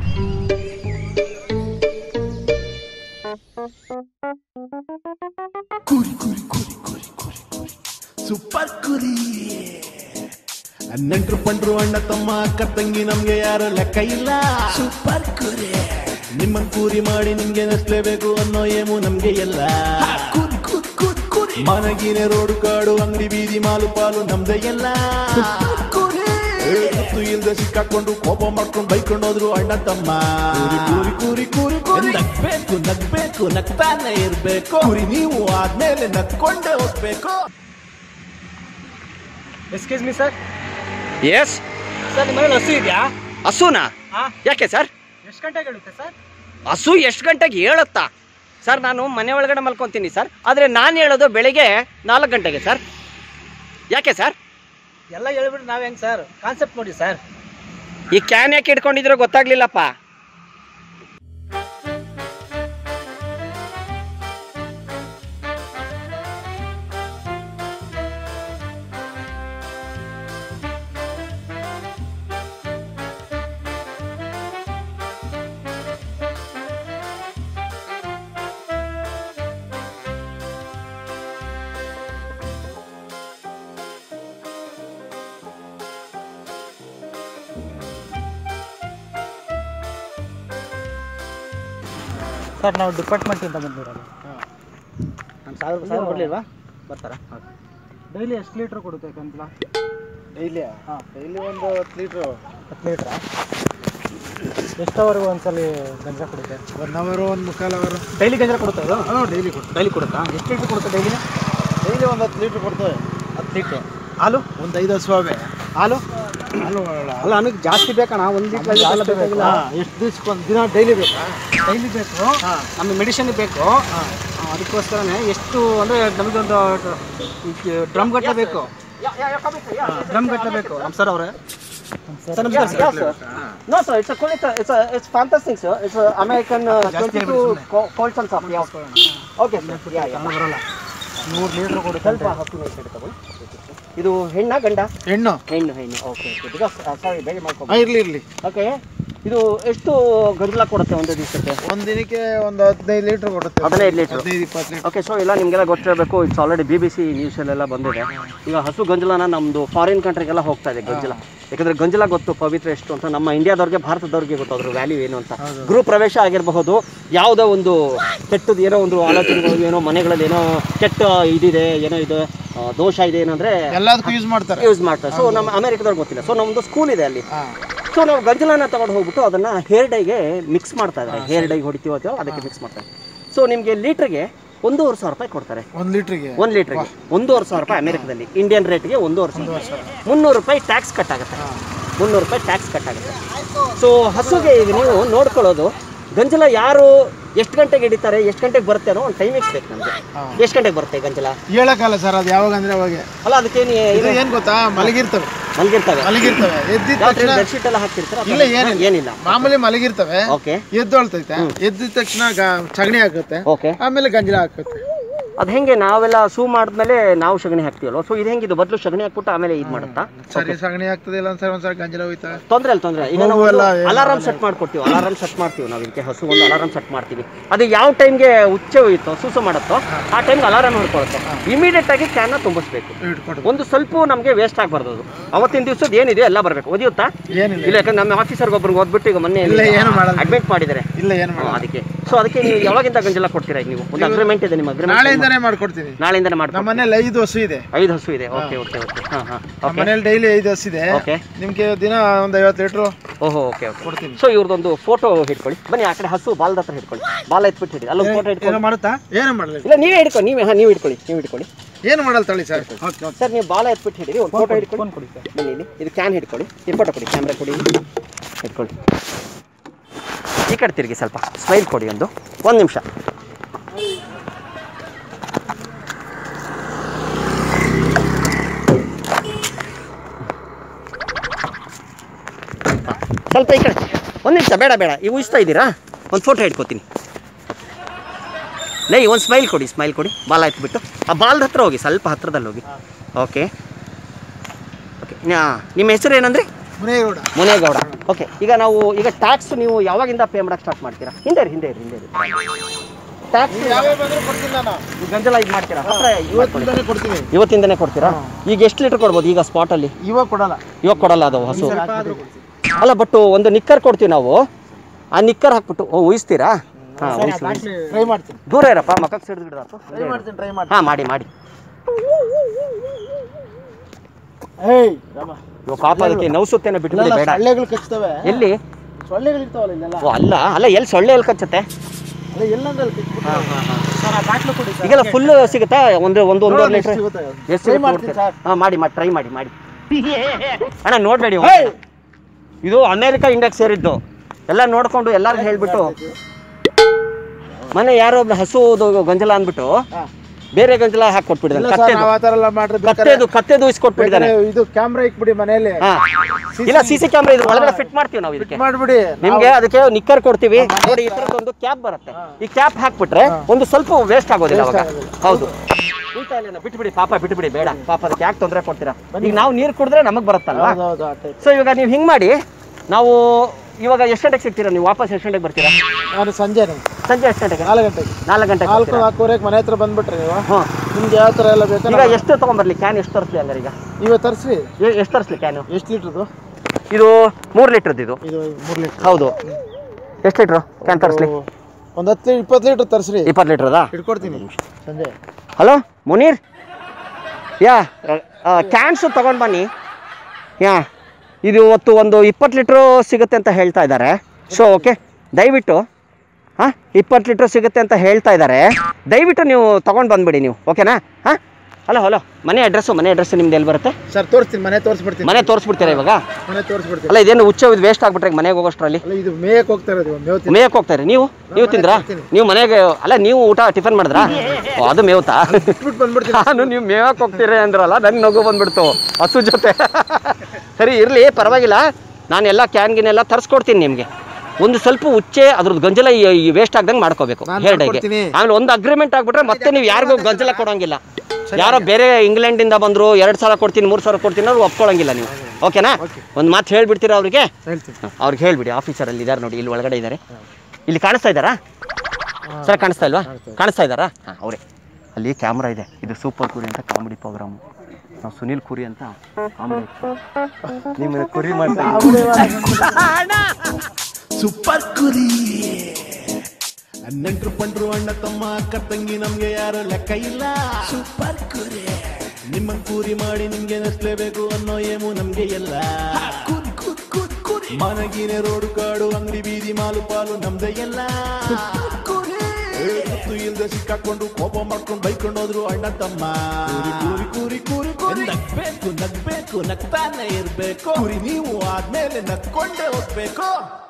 ಕುರಿ ಕುರಿ ಕುರಿ ಕುರಿ ಕುರಿ ಕುರಿ ಸೂಪರ್ ಕುರಿ ನೆಂಟ್ರು ಪಂಡ್ರು ಅಣ್ಣ ತಮ್ಮ ಅಕ್ಕ ತಂಗಿ ನಮ್ಗೆ ಯಾರು ಲೆಕ್ಕ ಇಲ್ಲ ಸೂಪರ್ ಕುರಿ ನಿಮ್ಮನ್ ಕೂರಿ ಮಾಡಿ ನಿಮ್ಗೆ ನಸ್ಲೇಬೇಕು ಅನ್ನೋ ಏಮು ನಮ್ಗೆ ಎಲ್ಲ ಕುರಿ ಕುರಿ ಕುರಿ ಕುರಿ ಮನಗಿನ ರೋಡು ಕಾಡು ಅಂಗಡಿ ಬೀದಿ ಮಾಲು ಪಾಲು ನಮ್ದೇ ಎಲ್ಲ ಗೊತ್ತು ಇಲ್ದೆ ಸಿಕ್ಕಾಕೊಂಡು ಕೋಪ ಮಾಡ್ಕೊಂಡು ಬೈಕೊಂಡು ಹೋದ್ರು ಅಣ್ಣ ತಮ್ಮ ಕೂರಿ ಕೂರಿ ಕೂರಿ ಕೂರಿ ಕೂರಿ ನಗ್ಬೇಕು ನಗ್ಬೇಕು ನಗ್ತಾನೆ ಇರ್ಬೇಕು ಕುರಿ ನೀವು ಆದ್ಮೇಲೆ ನಗ್ಕೊಂಡೇ ಹೋಗ್ಬೇಕು excuse me sir yes sir ನಿಮ್ಮ ಮನೇಲಿ ಹಸು ಇದೆಯಾ ಹಸುನಾ ಹಾಂ ಯಾಕೆ ಸರ್ ಎಷ್ಟು ಗಂಟೆಗೆ ಹೇಳುತ್ತೆ ಸರ್ ಹಸು ಎಷ್ಟು ಗಂಟೆಗೆ ಹೇಳುತ್ತಾ ಸರ್ ನಾನು ಮನೆ ಒಳಗಡೆ ಮಲ್ಕೊತೀನಿ ಸರ್ ಆದರೆ ನಾನು ಹೇಳೋದು ಬೆಳಿಗ್ಗೆ ನಾಲ್ಕು ಗಂಟೆಗೆ ಸರ್ ಯಾಕೆ ಸರ್ ಎಲ್ಲ ಹೇಳ್ಬಿಟ್ಟು ನಾವ್ ಹೆಂಗ್ ಸರ್ ಕಾನ್ಸೆಪ್ಟ್ ನೋಡಿ ಸರ್ ಈ ಕ್ಯಾನ್ ಯಾಕೆ ಇಟ್ಕೊಂಡಿದ್ರು ಗೊತ್ತಾಗ್ಲಿಲ್ಲಪ್ಪ ಸರ್ ನಾವು ಡಿಪಾರ್ಟ್ಮೆಂಟಿಂದ ಬಂದಿರೋದು ನಮ್ಮ ಸಾವಿರ ಸಾವಿರ ಕೊಡಲಿಲ್ವಾ ಬರ್ತಾರಾ ಡೈಲಿ ಎಷ್ಟು ಲೀಟ್ರ್ ಕೊಡುತ್ತೆ ಕಂಪ್ಲ ಡೈಲಿ ಹಾಂ ಡೈಲಿ ಒಂದು ಹತ್ತು ಲೀಟ್ರು ಹತ್ತು ಲೀಟ್ರಾ ಎಷ್ಟವರೆಗೂ ಒಂದ್ಸಲಿ ಗಂಜಾ ಕೊಡುತ್ತೆ ಒನ್ ಅವರು ಒಂದು ಮುಕ್ಕಾಲು ಅವರು ಡೈಲಿ ಗಂಜಾ ಕೊಡುತ್ತೆ ಅದು ಹಾಂ ಡೈಲಿ ಕೊಡ್ತೀವಿ ಡೈಲಿ ಕೊಡುತ್ತಾ ಎಷ್ಟು ಲೀಟ್ರ್ ಕೊಡುತ್ತೆ ಡೈಲಿ ಡೈಲಿ ಒಂದು ಹತ್ತು ಲೀಟ್ರ್ ಕೊಡ್ತೇವೆ ಹತ್ತು ಲೀಟ್ರು ಹಾಲು ಒಂದು ಐದು ಹಸುವೆ ಹಾಲು ಹಾಲು ಅಲ್ಲ ನನಗೆ ಜಾಸ್ತಿ ಬೇಕಣ್ಣ ಒಂದು ಲೀಟ್ರ್ ಜಾಸ್ತಿ ಬೇಕಾಗಿಲ್ಲ ಹಾಂ ಎಷ್ಟು ದಿವ್ಸಕ್ಕೆ ಒಂದು ದಿನ ಡೈಲಿ ಬೇಕಾ ಡೈಲಿ ಬೇಕು ನಮಗೆ ಮೆಡಿಸಿನ್ ಬೇಕು ಆ, ಅದಕ್ಕೋಸ್ಕರನೇ ಎಷ್ಟು ಅಂದರೆ ನಮಗೆ ಒಂದು ಡ್ರಮ್ ಗಟ್ಟಲೆ ಬೇಕು ಡ್ರಮ್ ಗಟ್ಟಲೆ ಬೇಕು ನಮ್ಮ ಸರ್ ಅವರೇ ಸರ್ ನಮಸ್ಕಾರ sir No, sir, it's a cool, it's, a, it's, a, it's fantastic, sir. It's a American uh, ಜಾಸ್ತಿ 22 co- Colton stuff. Yeah. Okay, sir. Yeah, yeah. ಬರೋಲ್ಲ ನೂರು ಲೀಟ್ರ್ ಕೊಡುತ್ತೆ ಸ್ವಲ್ಪ ಹತ್ತು ನಿಮಿಷ ತಗೊಳ್ಳಿ ಇದು ಹೆಣ್ಣ ಗಂಡ ಹೆಣ್ಣು ಹೆಣ್ಣು ಹೆಣ್ಣು ಓಕೆ ಓಕೆ ಬಿಕಾಸ್ ಸಾರಿ ಬೇಗ ಮಾಡ್ಕೊಂಡು ಹಾಂ ಇರಲಿ ಇರಲಿ ಓಕೆ ಇದು ಎಷ್ಟು ಗಂಜಲ ಕೊಡುತ್ತೆ ಒಂದು ದಿವಸಕ್ಕೆ ಒಂದು ದಿನಕ್ಕೆ ಒಂದು ಹದಿನೈದು ಲೀಟ್ರ್ ಕೊಡುತ್ತೆ ಹದಿನೈದು ಲೀಟ್ರ್ ಹದಿನೈದು ಇಪ್ಪತ್ತು ಲೀಟ್ರ್ ಓಕೆ ಸೊ ಎಲ್ಲ ನಿಮಗೆಲ್ಲ ಗೊತ್ತಿರಬೇಕು it's already B B C ನ್ಯೂಸಲ್ಲೆಲ್ಲ ಬಂದಿದೆ ಈಗ ಹಸು ಗಂಜಲನ ನಮ್ಮದು ಫಾರಿನ್ ಕಂಟ್ರಿಗೆಲ್ಲ ಹೋಗ್ತಾ ಇದೆ ಗಂಜಲ ಯಾಕಂದ್ರೆ ಗಂಜಲ ಗೊತ್ತು ಪವಿತ್ರ ಎಷ್ಟು ಅಂತ ನಮ್ಮ ಇಂಡಿಯಾದವ್ರಿಗೆ ಭಾರತದವ್ರಿಗೆ ಗೊತ್ತು ಅದ್ರ ವ್ಯಾಲ್ಯೂ ಏನು ಅಂತ ಗೃಹ ಪ್ರವೇಶ ಆಗಿರಬಹುದು ಯಾವುದೋ ಒಂದು ಕೆಟ್ಟದ್ದು ಏನೋ ಒಂದು ಆಲೋಚನೆಗಳು ಏನೋ ಮನೆಗಳಲ್ಲಿ ಏನೋ ಕೆಟ್ಟ ಇದಿದೆ ಏನೋ ಇದು ಆ, ದೋಷ ಇದೆ ಏನಂದ್ರೆ ಎಲ್ಲದಕ್ಕೂ ಯೂಸ್ ಮಾಡ್ತಾರೆ ಯೂಸ್ ಮಾಡ್ತಾರೆ ಸೊ ನಮ್ಮ ಅಮೆರಿಕದವ್ರಿಗೆ ಗೊತ್ತಿಲ್ಲ ಸೊ ನಮ್ಮದು ಸ್ಕೂಲ್ ಇದೆ ಅಲ್ಲಿ ಹಾಂ ಸೊ ನಾವು ಗಂಜಲನ ತಗೊಂಡು ಹೋಗ್ಬಿಟ್ಟು ಅದನ್ನ ಹೇರ್ ಡೈಗೆ ಮಿಕ್ಸ್ ಮಾಡ್ತಾ ಇದ್ದಾರೆ ಹೇರ್ ಡೈಗೆ ಹೊಡಿತೀವೋ ಅಥವಾ ಅದಕ್ಕೆ ಮಿಕ್ಸ್ ಮಾಡ್ತಾರೆ ಸೊ ನಿಮಗೆ ಲೀಟ್ರಿಗೆ ಒಂದೂವರೆ ಸಾವಿರ ರೂಪಾಯಿ ಕೊಡ್ತಾರೆ ಒಂದು ಲೀಟ್ರಿಗೆ ಒಂದು ಲೀಟ್ರಿಗೆ ಒಂದೂವರೆ ಸಾವಿರ ರೂಪಾಯಿ ಅಮೆರಿಕದಲ್ಲಿ ಇಂಡಿಯನ್ ರೇಟ್ಗೆ ಒಂದೂವರೆ ಸಾವಿರ ಮುನ್ನೂರು ರೂಪಾಯಿ ಟ್ಯಾಕ್ಸ್ ಕಟ್ ಆಗುತ್ತೆ ಮುನ್ನೂರು ರೂಪಾಯಿ ಟ್ಯಾಕ್ಸ್ ಕಟ್ ಆಗುತ್ತೆ ಸೊ ಹಸುಗೆ ಈಗ ನೀವು ನೋಡ್ಕೊಳ್ಳೋದು ಗಂಜಲ ಯಾರು ಎಷ್ಟು ಗಂಟೆಗೆ ಹಿಡಿತಾರೆ ಎಷ್ಟು ಗಂಟೆಗೆ ಬರುತ್ತೆ ಅನ್ನೋ ಒಂದು ಟೈಮಿಂಗ್ಸ್ ಬೇಕು ನಮಗೆ ಎಷ್ಟು ಗಂಟೆಗೆ ಬರುತ್ತೆ ಗಂಜಲ ಹೇಳಕ್ಕಲ್ಲ ಸರ್ ಅದು ಯಾವಾಗ ಅಂದ್ರೆ ಅವಾಗೆ ಅಲ್ಲ ಅದಕ್ಕೇನು ಇದು ಏನು ಗೊತ್ತಾ ಮಲಗಿರ್ತವೆ ಮಲಗಿರ್ತವೆ ಮಲಗಿರ್ತವೆ ಎದ್ದಿದ ತಕ್ಷಣ ಬೆಡ್ಶೀಟ್ ಎಲ್ಲ ಹಾಕ್ತಿರ್ತಾರೆ ಇಲ್ಲ ಏನಿಲ್ಲ ಏನಿಲ್ಲ ಮಾಮೂಲಿ ಮಲಗಿರ್ತವೆ ಓಕೆ ಎದ್ದೊಳ್ತೈತೆ ಎದ್ದಿದ ತಕ್ಷಣ ಗ- ಸಗಣಿ ಹಾಕುತ್ತೆ ಓಕೆ ಆಮೇಲೆ ಗಂಜಲ ಹಾಕುತ್ತೆ ಅದು ಹೆಂಗೆ ನಾವೆಲ್ಲ ಸೂ ಮಾಡಿದ್ಮೇಲೆ ನಾವು ಸಗಣಿ ಹಾಕ್ತೀವಲ್ವ ಸೊ ಇದು ಹೆಂಗೆ ಇದು ಬದಲು ಸಗಣಿ ಹಾಕ್ಬಿಟ್ಟು ಆಮೇಲೆ ಇದು ಮಾಡುತ್ತಾ ಸರಿ ಸಗಣಿ ಆಗ್ತದೆ ಇಲ್ಲ ಒಂದ್ಸರಿ ಒಂದ್ಸರಿ ಗಂಜಲ ಹೋಯ್ತಾ ತೊಂದ್ರೆ ಇಲ್ಲ ತೊಂದ್ರೆ ಇಲ್ಲ. ಈಗ ನಾವು ಹೋಗುವಲ್ಲ, ಏನು ಅಲಾರಾಮ್ ಸೆಟ್ ಮಾಡ್ಕೊಡ್ತೀವಿ ಅಲಾರಾಮ್ ಸೆಟ್ ಮಾಡ್ತೀವಿ ನಾವು ಇದಕ್ಕೆ ಹಸು ಒಂದು ಅಲಾರಾಮ್ ಸೆಟ್ ಮಾಡ್ತೀವಿ ಅದು ಯಾವ ಟೈಮ್ಗೆ ಉಚ್ಚೆ ಹೋಯ್ತೋ ಸೂಸು ಮಾಡುತ್ತೋ ಆ ಟೈಮ್ಗೆ ಅಲಾರಾಮ್ ಹೊಡ್ಕೊಳುತ್ತೆ ಇಮಿಡಿಯೇಟ್ ಆಗಿ ಕ್ಯಾನ್ನ ತುಂಬಿಸ್ಬೇಕು ಇಟ್ಕೊಡು ಒಂದು ಸ್ವಲ್ಪ ನಮಗೆ ವೇಸ್ಟ್ ಆಗಬಾರ್ದು ಅದು ಅವತ್ತಿನ ದಿವಸದ ಏನಿದೆ ಎಲ್ಲ ಬರಬೇಕು ಓದಿಯುತ್ತಾ ಏನಿಲ್ಲ ಇಲ್ಲ ಯಾಕಂದ್ರೆ ನಮ್ಮ ಆಫೀಸರ್ಗೆ ಒಬ್ರಿಗೆ ಓದ್ಬಿಟ್ಟು ಈಗ ಮೊನ್ನೆ ಇಲ್ಲ, ಏನು ಮಾಡಲ್ಲ. ಅಡ್ಮಿಟ್ ಮಾಡಿದ್ದಾರೆ ಇಲ್ಲ ಏನು ಹಾ, ಮಾಡಲ್ಲ ಅದಕ್ಕೆ ಸೊ ಅದಕ್ಕೆ ನೀವು ಯಾವಾಗಿಂದ ಗಂಜಲ ಕೊಡ್ತೀರಾ ಈಗ ನೀವು ಒಂದು ಅಗ್ರಿಮೆಂಟ್ ಇದೆ ನಿಮ್ಮ ಅಗ್ರಿಮೆಂಟ್ ನಾಳೆಯಿಂದಾನೇ ಮಾಡ್ಕೊಡ್ತೀನಿ ನಾಳೆಯಿಂದನೇ ನಮ್ಮ ಮಾಡ್ಕೊಂಡು ಮನೇಲಿ ಐದು ಹಸು ಇದೆ ಐದು ಹಸು ಇದೆ ಓಕೆ ಓಕೆ ಓಕೆ ಹಾಂ ಹಾಂ ನಮ್ಮ ಮನೇಲಿ ಡೈಲಿ ಐದು ಹಸು ಇದೆ ಓಕೆ ನಿಮ್ಗೆ ದಿನ ಒಂದ್ ಐವತ್ತು ಲೀಟ್ರು ಓಹೋ ಓಕೆ ಓಕೆ ಕೊಡ್ತೀನಿ ಸೊ ಇವ್ರದೊಂದು ಫೋಟೋ ಹಿಡ್ಕೊಳ್ಳಿ ಬನ್ನಿ ಆ ಕಡೆ ಹಸು ಬಾಲದ ಹತ್ರ ಹಿಡ್ಕೊಳ್ಳಿ ಬಾಲ ಎತ್ಬಿಟ್ಟು ಹಿಡಿ ಅಲ್ಲೊಂದು ಫೋಟೋ ಏನೋ ಹಿಡ್ಕೊಳ್ಳಿ ಮಾಡುತ್ತಾ ಏನು ಮಾಡಲ್ಲ ಇಲ್ಲ ನೀವೇ ಹಿಡ್ಕೊಳ್ಳಿ ನೀವೇ ಹಾಂ ನೀವು ಹಿಡ್ಕೊಳ್ಳಿ ನೀವು ಹಿಡ್ಕೊಳ್ಳಿ ಏನು ಮಾಡಲ್ಲ ತಳಿ ಸರ್ ಓಕೆ ಸರ್ ನೀವು ಬಾಲ ಎತ್ಬಿಟ್ಟು ಹಿಡಿರಿ ಒಂದು ಫೋಟೋ ಹಿಡ್ಕೊಳ್ಳಿ ಫೋನ್ ಕೊಡಿ ಸರ್ ಬನ್ನಿ ಇಲ್ಲಿ ಇದು ಕ್ಯಾನ್ ಹಿಡ್ಕೊಳ್ಳಿ ಈ ಫೋಟೋ ಕೊಡಿ ಕ್ಯಾಮ್ರಾ ಕೊಡಿ ಹಿಡ್ಕೊಳ್ಳಿ ಈ ಕಡೆ ತಿರುಗಿ ಸ್ವಲ್ಪ ಸ್ಮೈಲ್ ಕೊಡಿ ಒಂದು ಒಂದು ನಿಮಿಷ ಸ್ವಲ್ಪ ಈ ಕಡೆ ಒಂದು ನಿಮಿಷ ಬೇಡ ಬೇಡ ಈಗ ಉಯಿಸ್ತಾ ಇದ್ದೀರಾ ಒಂದು ಫೋಟೋ ಹಿಡ್ಕೋತೀನಿ ಲೈ ಒಂದು ಸ್ಮೈಲ್ ಕೊಡಿ ಸ್ಮೈಲ್ ಕೊಡಿ ಬಾಲ ಎತ್ಬಿಟ್ಟು ಆ ಬಾಲ್ದ ಹತ್ರ ಹೋಗಿ ಸ್ವಲ್ಪ ಹತ್ರದಲ್ಲಿ ಹೋಗಿ ಓಕೆ ಓಕೆ ನಿಮ್ಮ ಹೆಸರು ಏನಂದ್ರೆ ಮುನೇಗೌಡ ಮುನೇಗೌಡ ಓಕೆ ಈಗ ನಾವು ಈಗ ಟ್ಯಾಕ್ಸ್ ನೀವು ಯಾವಾಗಿಂದ ಪೇ ಮಾಡಕ್ಕೆ ಸ್ಟಾರ್ಟ್ ಮಾಡ್ತೀರಾ ಹಿಂದೆ ಇರಿ, ಹಿಂದೆ ಇರಿ, ಹಿಂದೆ ಟ್ಯಾಕ್ಸ್ ಯಾವ್ಯಾವ ಬಂದ್ರೆ ಕೊಡ್ತೀನಿ ನಾನು ಗಂಜಲ ಇದು ಮಾಡ್ತೀರಾ ಹತ್ರ ಇದು ಮಾಡ್ಕೊಳ್ಳಿ. ಇವತ್ತಿಂದಾನೆ ಕೊಡ್ತೀನಿ ಇವತ್ತಿಂದನೇ ಕೊಡ್ತೀರಾ ಈಗ ಎಷ್ಟು ಲೀಟರ್ ಕೊಡ್ಬೋದು ಈಗ ಸ್ಪಾಟಲ್ಲಿ ಇವಾಗ ಕೊಡಲ್ಲ ಇವಾಗ ಕೊಡಲ್ಲ ಅದು ಹಸು ಆದ್ರೂ ಕೊಡ್ತೀನಿ ಅಲ್ಲ ಬಟ್ ಒಂದು ನಿಕ್ಕರ್ ಕೊಡ್ತೀವಿ ನಾವು ಆ ನಿಕ್ಕರ್ ಹಾಕ್ಬಿಟ್ಟು ಓ ಉಯಿಸ್ತೀರಾ ಹಾಂ ಉಯಿಸಿ ಉಯಿಸಿ ಟ್ರೈ ಮಾಡ್ತೀನಿ ದೂರ ಇರಪ್ಪ ಮಕ್ಕಕ್ಕೆ ಸಿಡಿದು ಗಿಡದಾಕು ಟ್ರೈ ಮಾಡ್ತೀನಿ ಟ್ರೈ ಮಾಡ್ತೀನಿ ಹಾಂ ಮಾಡಿ ಮಾಡಿ ಏಯ್ ರಾಮ ಇವಾಗ ಪಾಪ ಅದಕ್ಕೆ ನೌಸುತ್ತೇನೆ ಬಿಟ್ಟು ಇಲ್ಲೆಲ್ಲ ಬೇಡ ಸೊಳ್ಳೆಗಳು ಕಚ್ತವೆ ಎಲ್ಲಿ ಸೊಳ್ಳೆಗಳು ಇರ್ತಾವಲ್ಲ ಇಲ್ಲೆಲ್ಲ ಓ ಅಲ್ಲ ಅಲ್ಲ ಎಲ್ಲಿ ಸೊಳ್ಳೆ ಎಲ್ಲಿ ಕಚ್ಚತ್ತೆ ಅಲ್ಲ ಎಲ್ಲಂದ್ರೆ ಅಲ್ಲಿ ಕಚ್ಬಿಟ್ಟು ಸರ್ ಆ ಬಾಟ್ಲು ಕೊಡಿ ಸರ್ ಈಗೆಲ್ಲ ಫುಲ್ ಸಿಗುತ್ತಾ ಒಂದು ಒಂದು ಒಂದೂವರೆ ನೋಡೋಣ ಲೀಟ್ರ್ ಎಷ್ಟು ಸಿಗುತ್ತೆ. ಎಷ್ಟು Try ಸಿಗುತ್ತೆ ಮಾಡ್ತೀನಿ ನೋಡ್ತೀರಾ? ಸರ್. ಹಾಂ ಮಾಡಿ ಮಾಡಿ ಟ್ರೈ ಮಾಡಿ ಮಾಡಿ ಅಣ್ಣ ನೋಡಬೇಡಿ ಇದು ಅಮೇರಿಕಾ ಇಂಡಿಯಾಗೆ ಸೇರಿದ್ದು ಎಲ್ಲ ನೋಡ್ಕೊಂಡು ಎಲ್ಲರಿಗೂ ಹೇಳ್ಬಿಟ್ಟು ಮೊನ್ನೆ ಯಾರೋ ಒಬ್ರು ಹಸುದು ಗಂಜಲ ಅಂದ್ಬಿಟ್ಟು ಹಾ. ಬೇರೆ ಗಂಜಲ ಹಾಕಿ ಕೊಟ್ಬಿಟ್ಟಿದ್ದಾನೆ ಇಲ್ಲ ಸರ್ ಕತ್ತೆದು ನಾವು ಆ ಥರ ಎಲ್ಲ ಮಾಡ್ರಿ ಬೇಕಾದ್ರೆ ಕತ್ತೆದು ಕತ್ತೆದು ಇಸ್ಕೊಟ್ಬಿಟ್ಟಿದ್ದಾನೆ ಬೇಕಾದ್ರೆ ಇದು ಕ್ಯಾಮ್ರಾ ಇಕ್ಬಿಡಿ ಮನೆಯಲ್ಲಿ ಹಾ ಇಲ್ಲ ಸಿ ಸಿ ಕ್ಯಾಮ್ರಾ ಇದ್ರ ಒಳಗಡೆ ಫಿಟ್ ಮಾಡ್ತೀವಿ ನಾವು ಇದಕ್ಕೆ ಮಾಡ್ಬಿಡಿ ನಿಮ್ಗೆ ಅದಕ್ಕೆ ನಿಕ್ಕರ್ ಕೊಡ್ತೀವಿ ನೋಡಿ ಈ ತರದೊಂದು ಕ್ಯಾಪ್ ಬರುತ್ತೆ ಈ ಕ್ಯಾಪ್ ಹಾಕ್ಬಿಟ್ರೆ ಒಂದು ಸ್ವಲ್ಪ ವೇಸ್ಟ್ ಆಗೋದಿಲ್ಲ ಅವಾಗ ಹೌದು ಉಳ್ತಾ ಇಲ್ಲ ಬಿಟ್ಬಿಡಿ ಪಾಪ ಬಿಟ್ಬಿಡಿ ಬೇಡ ಪಾಪ ಅದಕ್ಕೆ ಯಾಕೆ ತೊಂದರೆ ಕೊಡ್ತೀರಾ ಈಗ ನಾವು ನೀರು ಕುಡಿದ್ರೆ ನಮಗೆ ಬರುತ್ತಲ್ವಾ ಹೌದು ಹೌದು ಆ type. ಸೊ ಇವಾಗ ನೀವು ಹಿಂಗೆ ಮಾಡಿ ನಾವು ಇವಾಗ ಎಷ್ಟು ಗಂಟೆಗೆ ಸಿಗ್ತೀರಾ ನೀವು ವಾಪಸ್ ಎಷ್ಟು ಗಂಟೆಗೆ ಬರ್ತೀರಾ ನಾನು ಸಂಜೆ ನಂಗೆ ಸಂಜೆ ಎಷ್ಟು ಗಂಟೆಗೆ ನಾಲ್ಕು ಗಂಟೆಗೆ ನಾಲ್ಕು ಗಂಟೆಗೆ ನಾಲ್ಕು ಬರ್ತೀರಾ? ನಾಲ್ಕೂವರೆಗೆ ಮನೆ ಹತ್ರ ಬಂದ್ಬಿಟ್ರಿ ನೀವು ಹ್ಞೂ ನಿಮ್ಗೆ ಯಾವ ಥರ ಎಲ್ಲ ಬೇಕು ಈಗ ಎಷ್ಟು ತೊಗೊಂಬರ್ಲಿ ಕ್ಯಾನ್ ಎಷ್ಟು ತರಿಸ್ಲಿ ಹಂಗಾರೆ ಈಗ ಇವಾಗ ತರಿಸ್ರಿ ಎ- ಎಷ್ಟು ತರಿಸ್ಲಿ ಕ್ಯಾನು ಎಷ್ಟು ಲೀಟ್ರದು ಇದು ಮೂರು ಲೀಟ್ರದ್ದು ಇದು ಇದು ಮೂರು ಲೀಟ್ರ್ ಹೌದು ಎಷ್ಟು ಲೀಟ್ರು ಕ್ಯಾನ್ ತರಿಸ್ಲಿ ಒಂದು ಹತ್ತು ಇಪ್ಪತ್ತು ಲೀಟ್ರ್ ತರಿಸ್ರಿ ಇಪ್ಪತ್ತು ಲೀಟ್ರದಾ ಇಟ್ಕೊಡ್ತೀನಿ ಸಂಜೆ ಹಲೋ ಮುನೀರ್ ಯಾ ಕ್ಯಾನ್ಸು ತಗೊಂಡು ಬನ್ನಿ ಯಾ ಇದು ಇವತ್ತು ಒಂದು ಇಪ್ಪತ್ತು ಲೀಟ್ರು ಸಿಗುತ್ತೆ ಅಂತ ಹೇಳ್ತಾ ಇದ್ದಾರೆ ಸೊ ಓಕೆ ದಯವಿಟ್ಟು ಹಾಂ ಇಪ್ಪತ್ತು ಲೀಟ್ರ್ ಸಿಗುತ್ತೆ ಅಂತ ಹೇಳ್ತಾ ಇದ್ದಾರೆ ದಯವಿಟ್ಟು ನೀವು ತೊಗೊಂಡು ಬಂದುಬಿಡಿ ನೀವು ಓಕೆನಾ ಹಾಂ ಹಲೋ ಹಲೋ ಮನೆ ಅಡ್ರೆಸ್ಸು ಮನೆ ಅಡ್ರೆಸ್ ನಿಮ್ದು ಎಲ್ಲಿ ಬರುತ್ತೆ ಸರ್ ತೋರಿಸ್ತೀನಿ ಮನೆ ತೋರಿಸ್ಬಿಡ್ತೀನಿ ಮನೆ ತೋರಿಸ್ಬಿಡ್ತೀರಾ ಇವಾಗ ಮನೆ ತೋರಿಸ್ಬಿಡ್ತೀನಿ ಅಲ್ಲ ಇದೇನು ಹುಚ್ಚ ಇದು ವೇಸ್ಟ್ ಆಗ್ಬಿಟ್ರೆ ಈಗ ಮನೆಗೆ ಹೋಗೋಷ್ಟ್ರಲ್ಲಿ ಅಲ್ಲ ಇದು ಮೇಯಕ್ಕೆ ಹೋಗ್ತಾ ಇರೋದು ಇವಾಗ ಮೇವ್ ತಿನ್- ಮೇಯಕ್ಕೆ ಹೋಗ್ತಾರೆ ನೀವು ನೀವು ತಿಂದ್ರಾ ನೀವು ಮನೆಗೆ ಅಲ್ಲ ನೀವು ಊಟ ಟಿಫನ್ ಮಾಡಿದ್ರಾ ಓ, ಅದು ಮೇವ್ತಾ ಬಿಟ್ಬಿಟ್ಟು ಬಂದ್ಬಿಡ್ತೀನಿ ನಾನು ನೀವು ಮೇವಕ್ಕೆ ಹೋಗ್ತೀರಿ ಅಂದ್ರಲ್ಲ ನಂಗೆ ನಗು ಬಂದ್ಬಿಡ್ತು ಹಸು ಜೊತೆ ಸರಿ ಇರಲಿ ಪರವಾಗಿಲ್ಲ ನಾನು ಎಲ್ಲ ಕ್ಯಾನ್ಗಿನೆಲ್ಲ ತರಿಸ್ಕೊಡ್ತೀನಿ ನಿಮಗೆ ಒಂದು ಸ್ವಲ್ಪ ಉಚ್ಚೆ ಅದ್ರದ್ದು ಗಂಜಲ ವೇಸ್ಟ್ ಆಗ್ದಂಗೆ ಮಾಡ್ಕೋಬೇಕು ನಾನ್ ಹೇರ್ ಡೈಗೆ ಮಾಡ್ಕೊಡ್ತೀನಿ. ಆಮೇಲೆ ಒಂದು ಅಗ್ರಿಮೆಂಟ್ ಆಗ್ಬಿಟ್ರೆ ಮತ್ತೆ ನೀವು ಯಾರಿಗೂ ಗಂಜಲ ಕೊಡೋಂಗಿಲ್ಲ ಯಾರೋ ಬೇರೆ ಇಂಗ್ಲೆಂಡಿಂದ ಬಂದರು ಎರಡು ಸಾವಿರ ಕೊಡ್ತೀನಿ ಮೂರು ಸಾವಿರ ಕೊಡ್ತೀನಿ ಅವ್ರು ಒಪ್ಕೊಳ್ಳೋಂಗಿಲ್ಲ ನೀವು ಓಕೆನಾ ಒಂದು ಮಾತು ಹೇಳ್ಬಿಡ್ತೀರಾ ಅವ್ರಿಗೆ ಹೇಳ್ತೀನಿ ಅವ್ರಿಗೆ ಹೇಳ್ಬಿಡಿ ಆಫೀಸರಲ್ಲಿ ಇದ್ದಾರೆ ನೋಡಿ ಇಲ್ಲಿ ಒಳಗಡೆ ಇದ್ದಾರೆ ಇಲ್ಲಿ ಕಾಣಿಸ್ತಾ ಇದ್ದಾರಾ ಸರ್ ಕಾಣಿಸ್ತಾ ಇಲ್ವಾ ಕಾಣಿಸ್ತಾ ಇದ್ದಾರಾ ಹಾಂ ಅವರೇ ಅಲ್ಲಿ ಕ್ಯಾಮ್ರಾ ಇದೆ ಇದು ಸೂಪರ್ ಕುರಿ ಅಂತ ಕಾಮಿಡಿ ಪ್ರೋಗ್ರಾಮು ನಾವು ಸುನಿಲ್ ಕುರಿ ಅಂತ ಕಾಮಿಡಿ ನಿಮ್ಮನ್ನ ಕುರಿ ಮಾಡ್ತಾ ಸೂಪರ್ ಕುರಿ ನೆಂಟ್ರು ಪಂಟ್ರು ಅಣ್ಣ ತಮ್ಮ ಅಕ್ಕ ತಂಗಿ ನಮ್ಗೆ ಯಾರು ಲೆಕ್ಕ ಇಲ್ಲ ಸೂಪರ್ ಕುರಿ ನಿಮ್ಮ ಕೂರಿ ಮಾಡಿ ನಿಮ್ಗೆ ನಸ್ಲೇಬೇಕು ಅನ್ನೋ ಏಮು ನಮ್ಗೆ ಎಲ್ಲ ಕುರಿ ಕುರಿ ಕುರಿ ಕುರಿ ಮನಗಿನ ರೋಡು ಕಾಡು ಅಂಗಡಿ ಬೀದಿ ಮಾಲು ಪಾಲು ನಮ್ದೇ ಎಲ್ಲ ಏ, ಗೊತ್ತು ಇಲ್ದೆ ಸಿಕ್ಕಾಕೊಂಡು ಕೋಪ ಮಾಡ್ಕೊಂಡು ಬೈಕೊಂಡು ಹೋದ್ರು ಅಣ್ಣ ತಮ್ಮ ಕೂರಿ ಕೂರಿ ಕೂರಿ ಕೂರಿ ನಗ್ಬೇಕು ನಗ್ಬೇಕು ನಗ್ತಾನೆ ಇರ್ಬೇಕು ಕುರಿ ನೀವು ಆದ್ಮೇಲೆ ನಗ್ಕೊಂಡೇ ಹೋಗ್ಬೇಕು